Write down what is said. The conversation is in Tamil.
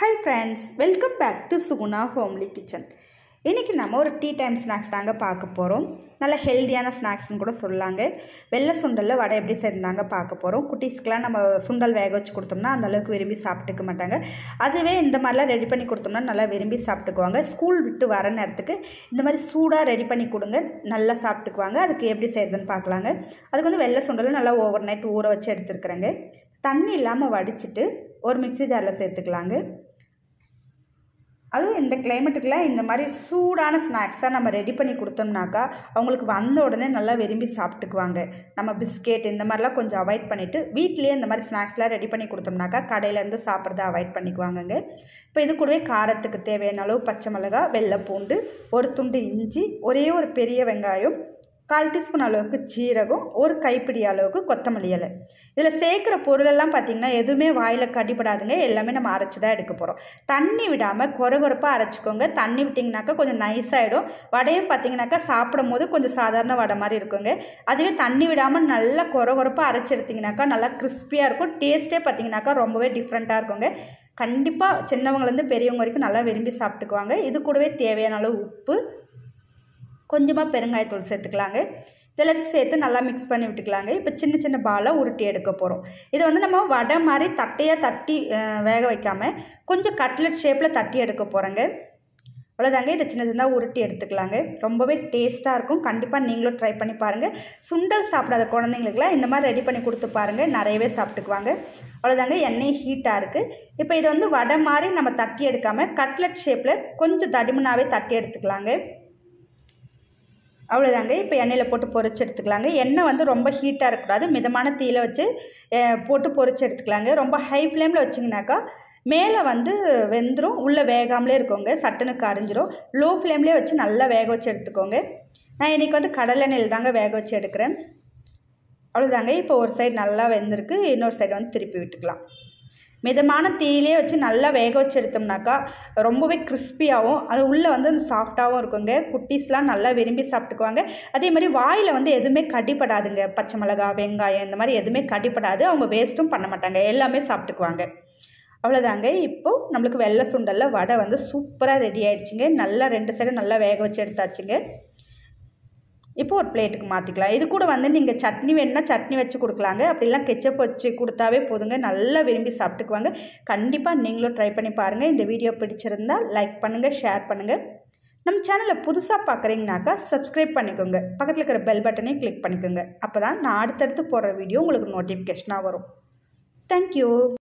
hi friends welcome back to Suguna homely kitchen இன்றைக்கி நம்ம ஒரு டீ டைம் ஸ்நாக்ஸ் தாங்க பார்க்க போகிறோம் நல்ல ஹெல்த்தியான ஸ்நாக்ஸ்னு கூட சொல்லலாங்க வெள்ளை சுண்டலில் வடை எப்படி செய்தாங்க பார்க்க போகிறோம் குட்டீஸ்க்கெலாம் நம்ம சுண்டல் வேக வச்சு கொடுத்தோம்னா அந்த அளவுக்கு விரும்பி சாப்பிட்டுக்க மாட்டாங்க அதுவே இந்த மாதிரிலாம் ரெடி பண்ணி கொடுத்தோம்னா நல்லா விரும்பி சாப்பிட்டுக்குவாங்க ஸ்கூல் விட்டு வர நேரத்துக்கு இந்த மாதிரி சூடாக ரெடி பண்ணி கொடுங்க நல்லா சாப்பிட்டுக்குவாங்க அதுக்கு எப்படி செய்கிறதுன்னு பார்க்கலாங்க அதுக்கு வந்து வெள்ளை சுண்டலும் நல்லா ஓவர் நைட் ஊற வச்சு எடுத்துருக்குறேங்க தண்ணி இல்லாமல் வடிச்சிட்டு ஒரு மிக்ஸி ஜாரில் சேர்த்துக்கலாங்க அதுவும் இந்த கிளைமேட்டுக்குலாம் இந்த மாதிரி சூடான ஸ்நாக்ஸாக நம்ம ரெடி பண்ணி கொடுத்தோம்னாக்கா அவங்களுக்கு வந்த உடனே நல்லா விரும்பி சாப்பிட்டுக்குவாங்க நம்ம பிஸ்கெட் இந்த மாதிரிலாம் கொஞ்சம் அவாய்ட் பண்ணிவிட்டு வீட்லேயே இந்த மாதிரி ஸ்நாக்ஸ்லாம் ரெடி பண்ணி கொடுத்தோம்னாக்கா கடையிலேருந்து சாப்பிட்றத அவாய்ட் பண்ணிக்குவாங்கங்க இப்போ இது கூடவே காரத்துக்கு தேவையான அளவு பச்சை மிளகா வெள்ளை பூண்டு ஒரு துண்டு இஞ்சி ஒரே ஒரு பெரிய வெங்காயம் கால் டீஸ்பூன் அளவுக்கு ஜீரகம் ஒரு கைப்பிடி அளவுக்கு கொத்தமல்லி இலை இதில் சேர்க்குற பொருளெல்லாம் பார்த்திங்கன்னா எதுவுமே வாயில் கடிப்படாதுங்க எல்லாமே நம்ம அரைச்சி தான் எடுக்க போகிறோம் தண்ணி விடாமல் குறை குறைப்பாக அரைச்சிக்கோங்க தண்ணி விட்டிங்கனாக்கா கொஞ்சம் நைஸாகிடும் வடையும் பார்த்திங்கனாக்கா சாப்பிடும் போது கொஞ்சம் சாதாரண வடை மாதிரி இருக்குங்க அதுவே தண்ணி விடாமல் நல்லா குறை குறைப்பாக அரைச்சி எடுத்திங்கனாக்கா நல்லா கிறிஸ்பியாக இருக்கும் டேஸ்ட்டே பார்த்திங்கனாக்கா ரொம்பவே டிஃப்ரெண்ட்டாக இருக்குங்க கண்டிப்பாக சின்னவங்கலேருந்து பெரியவங்க வரைக்கும் நல்லா விரும்பி சாப்பிட்டுக்குவாங்க இது கூடவே தேவையான அளவு உப்பு கொஞ்சமாக பெருங்காயத்தூள் சேர்த்துக்கலாங்க இதெல்லாத்தையும் சேர்த்து நல்லா மிக்ஸ் பண்ணி விட்டுக்கலாங்க இப்போ சின்ன சின்ன பாலாக உருட்டி எடுக்க போகிறோம் இதை வந்து நம்ம வடை மாதிரி தட்டையாக தட்டி வேக வைக்காமல் கொஞ்சம் கட்லெட் ஷேப்பில் தட்டி எடுக்க போகிறோங்க அவ்வளோதாங்க இதை சின்ன சின்னதாக உருட்டி எடுத்துக்கலாங்க ரொம்பவே டேஸ்ட்டாக இருக்கும் கண்டிப்பாக நீங்களும் ட்ரை பண்ணி பாருங்கள் சுண்டல் சாப்பிடாத குழந்தைங்களுக்குலாம் இந்த மாதிரி ரெடி பண்ணி கொடுத்து பாருங்கள் நிறையவே சாப்பிட்டுக்குவாங்க அவ்வளோதாங்க எண்ணெய் ஹீட்டாக இருக்குது இப்போ இதை வந்து வடை மாதிரி நம்ம தட்டி எடுக்காமல் கட்லெட் ஷேப்பில் கொஞ்சம் தடிமனாகவே தட்டி எடுத்துக்கலாங்க அவ்வளோதாங்க இப்போ எண்ணெயில் போட்டு பொரிச்சு எடுத்துக்கலாங்க எண்ணெய் வந்து ரொம்ப ஹீட்டாக இருக்கக்கூடாது மிதமான தீயில் வச்சு போட்டு பொரிச்சு எடுத்துக்கலாங்க ரொம்ப ஹை ஃப்ளேமில் வச்சிங்கனாக்கா மேலே வந்து வெந்துடும் உள்ளே வேகாமலே இருக்கோங்க சட்டுன்னு கரிஞ்சிரும் லோ ஃப்ளேம்லேயே வச்சு நல்லா வேக வச்சு எடுத்துக்கோங்க நான் இன்றைக்கி வந்து கடலெண்ணெயில் தாங்க வேக வச்சு எடுக்கிறேன் அவ்வளோதாங்க இப்போ ஒரு சைடு நல்லா வெந்திருக்கு இன்னொரு சைடு வந்து திருப்பி விட்டுக்கலாம் மிதமான தீயிலே வச்சு நல்லா வேக வச்சு எடுத்தோம்னாக்கா ரொம்பவே கிறிஸ்பியாகவும் அது உள்ளே வந்து சாஃப்டாகவும் இருக்குங்க குட்டீஸ்லாம் நல்லா விரும்பி சாப்பிட்டுக்குவாங்க அதே மாதிரி வாயில் வந்து எதுவுமே கடிப்படாதுங்க பச்சை மிளகா வெங்காயம் இந்த மாதிரி எதுவுமே கடிப்படாது அவங்க வேஸ்ட்டும் பண்ண மாட்டாங்க எல்லாமே சாப்பிட்டுக்குவாங்க அவ்வளோதாங்க இப்போது நம்மளுக்கு வெள்ளை சுண்டலில் வடை வந்து சூப்பராக ரெடி ஆகிடுச்சிங்க நல்லா ரெண்டு சைடும் நல்லா வேக வச்சு எடுத்தாச்சுங்க இப்போ ஒரு பிளேட்டுக்கு மாற்றிக்கலாம் இது கூட வந்து நீங்கள் சட்னி வேணுன்னா சட்னி வச்சு கொடுக்கலாங்க அப்படிலாம் கெச்சப் வச்சு கொடுத்தாவே போதுங்க நல்லா விரும்பி சாப்பிட்டுக்குவாங்க கண்டிப்பாக நீங்களும் ட்ரை பண்ணி பாருங்கள் இந்த வீடியோ பிடிச்சிருந்தால் லைக் பண்ணுங்கள் ஷேர் பண்ணுங்கள் நம்ம சேனலை புதுசாக பார்க்குறீங்கனாக்கா சப்ஸ்கிரைப் பண்ணிக்கோங்க பக்கத்தில் இருக்கிற பெல் பட்டனையும் கிளிக் பண்ணிக்கோங்க அப்போ தான் நான் அடுத்தடுத்து போடுற வீடியோ உங்களுக்கு நோட்டிஃபிகேஷனாக வரும் தேங்க்யூ